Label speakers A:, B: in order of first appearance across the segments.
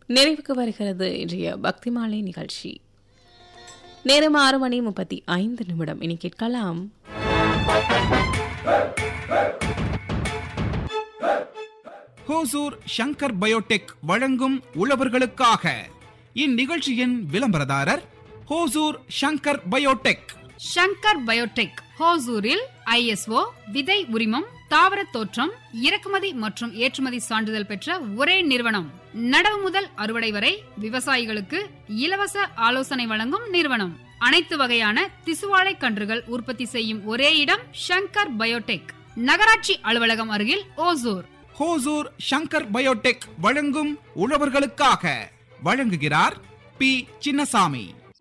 A: நிறைவுக்கு வருகிறது இன்றைய பக்தி மாலை நிகழ்ச்சி நேரம் ஆறு மணி முப்பத்தி ஐந்து நிமிடம் இனி கேட்கலாம்
B: ஹோசூர் ஷங்கர் பயோடெக் வழங்கும் உழவர்களுக்காக இந்நிகழ்ச்சியின் விளம்பரதாரர் ஹோசூர் ஷங்கர் பயோடெக்
C: ஷங்கர் பயோடெக் ஹோசூரில் ஐஎஸ்ஓ விதை உரிமம் தாவர தோற்றம் இறக்குமதி மற்றும் ஏற்றுமதி சான்றிதழ் பெற்ற ஒரே நிறுவனம் நடவு முதல் அறுவடை வரை விவசாயிகளுக்கு இலவச ஆலோசனை வழங்கும் நிறுவனம் அனைத்து வகையான திசுவாழை கன்றுகள் உற்பத்தி செய்யும் ஒரே இடம் ஷங்கர் பயோடெக் நகராட்சி அலுவலகம் அருகில் ஓசூர்
B: ஹோசூர் ஷங்கர் பயோடெக் வழங்கும் உழவர்களுக்காக வழங்குகிறார் பி சின்னசாமி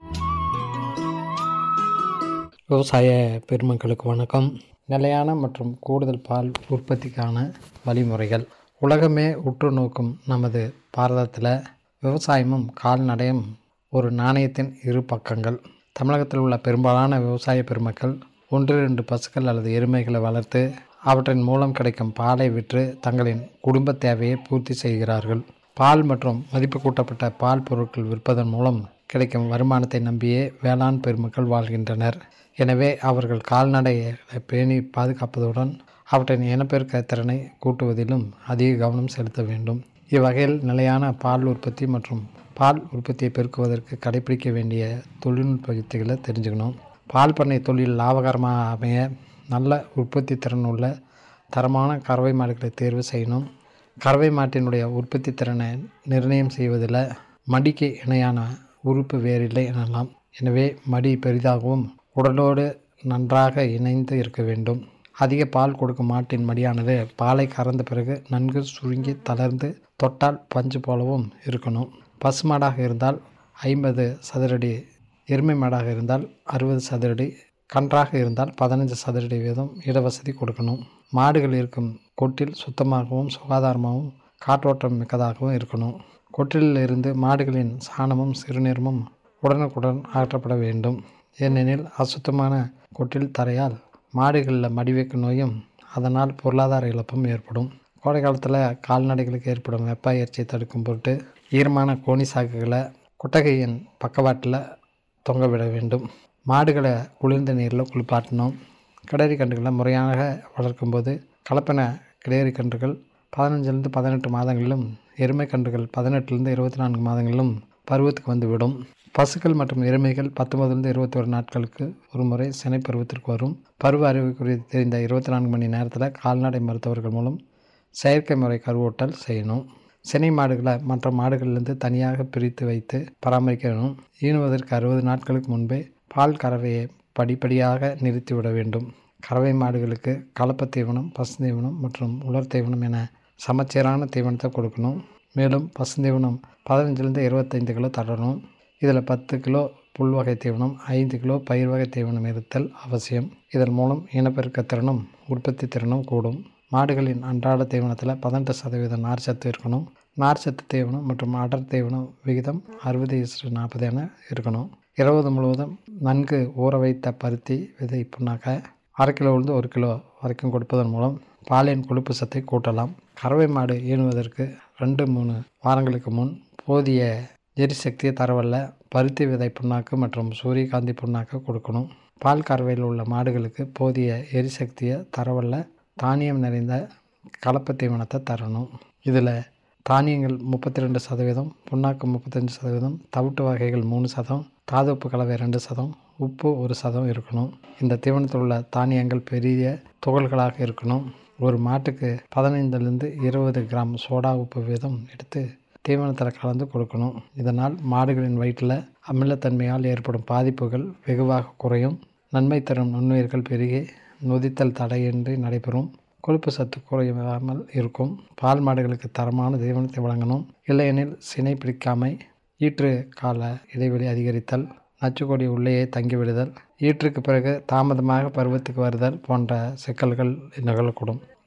D: விவசாய பெருமக்களுக்கு வணக்கம் நிலையான மற்றும் கூடுதல் பால் உற்பத்திக்கான வழிமுறைகள் உலகமே உற்று நோக்கும் நமது பாரதத்தில் விவசாயமும் கால்நடையும் ஒரு நாணயத்தின் இரு பக்கங்கள் தமிழகத்தில் உள்ள பெரும்பாலான விவசாய பெருமக்கள் ஒன்று இரண்டு பசுக்கள் அல்லது எருமைகளை வளர்த்து அவற்றின் மூலம் கிடைக்கும் பாலை விற்று தங்களின் குடும்ப தேவையை பூர்த்தி செய்கிறார்கள் பால் மற்றும் மதிப்பு கூட்டப்பட்ட பால் பொருட்கள் விற்பதன் மூலம் கிடைக்கும் வருமானத்தை நம்பியே வேளாண் பெருமக்கள் வாழ்கின்றனர் எனவே அவர்கள் கால்நடைகளை பேணி பாதுகாப்பதுடன் அவற்றின் இனப்பெருக்க திறனை கூட்டுவதிலும் அதிக கவனம் செலுத்த வேண்டும் இவ்வகையில் நிலையான பால் உற்பத்தி மற்றும் பால் உற்பத்தியை பெருக்குவதற்கு கடைபிடிக்க வேண்டிய தொழில்நுட்ப யுக்திகளை தெரிஞ்சுக்கணும் பால் பண்ணை தொழில் லாபகரமாக அமைய நல்ல உற்பத்தி திறன் உள்ள தரமான கறவை மாடுகளை தேர்வு செய்யணும் கறவை மாட்டினுடைய உற்பத்தி திறனை நிர்ணயம் செய்வதில் மடிக்கு இணையான உறுப்பு வேறில்லை எனலாம் எனவே மடி பெரிதாகவும் உடலோடு நன்றாக இணைந்து இருக்க வேண்டும் அதிக பால் கொடுக்கும் மாட்டின் மடியானது பாலை கறந்த பிறகு நன்கு சுருங்கி தளர்ந்து தொட்டால் பஞ்சு போலவும் இருக்கணும் பசுமாடாக இருந்தால் ஐம்பது சதுரடி எருமை மாடாக இருந்தால் அறுபது சதுரடி கன்றாக இருந்தால் பதினஞ்சு சதுரடி வீதம் இடவசதி கொடுக்கணும் மாடுகள் இருக்கும் கொட்டில் சுத்தமாகவும் சுகாதாரமாகவும் காற்றோட்டம் மிக்கதாகவும் இருக்கணும் கொட்டிலில் இருந்து மாடுகளின் சாணமும் சிறுநீரமும் உடனுக்குடன் அகற்றப்பட வேண்டும் ஏனெனில் அசுத்தமான கொட்டில் தரையால் மாடுகளில் மடிவேக்கு நோயும் அதனால் பொருளாதார இழப்பும் ஏற்படும் கோடை காலத்தில் கால்நடைகளுக்கு ஏற்படும் வெப்ப அயற்சியை தடுக்கும் பொருட்டு ஈரமான கோணி சாக்குகளை குட்டகையின் பக்கவாட்டில் தொங்க விட வேண்டும் மாடுகளை குளிர்ந்த நீரில் குளிப்பாட்டணும் கிடரி கன்றுகளை முறையாக வளர்க்கும்போது கலப்பின கிடேரி கன்றுகள் பதினஞ்சிலிருந்து பதினெட்டு மாதங்களிலும் எருமை கன்றுகள் பதினெட்டுலேருந்து இருபத்தி நான்கு மாதங்களிலும் பருவத்துக்கு வந்துவிடும் பசுக்கள் மற்றும் எருமைகள் பத்தொன்பதுலேருந்து இருபத்தி ஒரு நாட்களுக்கு ஒரு முறை சினை பருவத்திற்கு வரும் பருவ அறிவு குறித்து தெரிந்த இருபத்தி நான்கு மணி நேரத்தில் கால்நடை மருத்துவர்கள் மூலம் செயற்கை முறை கருவூட்டல் செய்யணும் சினை மாடுகளை மற்ற மாடுகளிலிருந்து தனியாக பிரித்து வைத்து பராமரிக்கணும் ஈனுவதற்கு அறுபது நாட்களுக்கு முன்பே பால் கறவையை படிப்படியாக நிறுத்திவிட வேண்டும் கறவை மாடுகளுக்கு கலப்பு தீவனம் பசு தீவனம் மற்றும் உலர் தீவனம் என சமச்சீரான தீவனத்தை கொடுக்கணும் மேலும் பசுந்தீவனம் பதினஞ்சுலேருந்து இருபத்தைந்து கிலோ தரணும் இதில் பத்து கிலோ புல் வகை தீவனம் ஐந்து கிலோ பயிர் வகை தீவனம் இருத்தல் அவசியம் இதன் மூலம் இனப்பெருக்க திறனும் உற்பத்தி திறனும் கூடும் மாடுகளின் அன்றாட தீவனத்தில் பதினெட்டு சதவீதம் நார்ச்சத்து இருக்கணும் நார்ச்சத்து தீவனம் மற்றும் அடர் தீவனம் விகிதம் அறுபது இஸ்டு நாற்பது என இருக்கணும் இருபது முழுவதும் நன்கு ஊற வைத்த பருத்தி விதை புண்ணாக்க அரை கிலோவிலிருந்து ஒரு கிலோ வரைக்கும் கொடுப்பதன் மூலம் பாலின் கொழுப்பு சத்தை கூட்டலாம் கறவை மாடு ஈணுவதற்கு ரெண்டு மூணு வாரங்களுக்கு முன் போதிய எரிசக்தியை தரவல்ல பருத்தி விதை புண்ணாக்கு மற்றும் சூரியகாந்தி புண்ணாக்கு கொடுக்கணும் பால் கறவையில் உள்ள மாடுகளுக்கு போதிய எரிசக்தியை தரவல்ல தானியம் நிறைந்த கலப்பு தீவனத்தை தரணும் இதில் தானியங்கள் முப்பத்தி ரெண்டு சதவீதம் புண்ணாக்கு முப்பத்தஞ்சு சதவீதம் தவிட்டு வகைகள் மூணு சதம் தாதுப்பு கலவை ரெண்டு சதம் உப்பு ஒரு சதம் இருக்கணும் இந்த தீவனத்தில் உள்ள தானியங்கள் பெரிய துகள்களாக இருக்கணும் ஒரு மாட்டுக்கு பதினைந்துலேருந்து இருபது கிராம் சோடா உப்பு வீதம் எடுத்து தீவனத்தில் கலந்து கொடுக்கணும் இதனால் மாடுகளின் வயிற்றில் அமிலத்தன்மையால் ஏற்படும் பாதிப்புகள் வெகுவாக குறையும் நன்மை தரும் நுண்ணுயிர்கள் பெருகி நொதித்தல் தடையின்றி நடைபெறும் கொழுப்பு சத்து குறையாமல் இருக்கும் பால் மாடுகளுக்கு தரமான தீவனத்தை வழங்கணும் இல்லையெனில் சினை பிடிக்காமை ஈற்று கால இடைவெளி அதிகரித்தல் நச்சுக்கொடி உள்ளேயே தங்கிவிடுதல் ஈற்றுக்கு பிறகு தாமதமாக பருவத்துக்கு வருதல் போன்ற சிக்கல்கள் நிகழக்கூடும்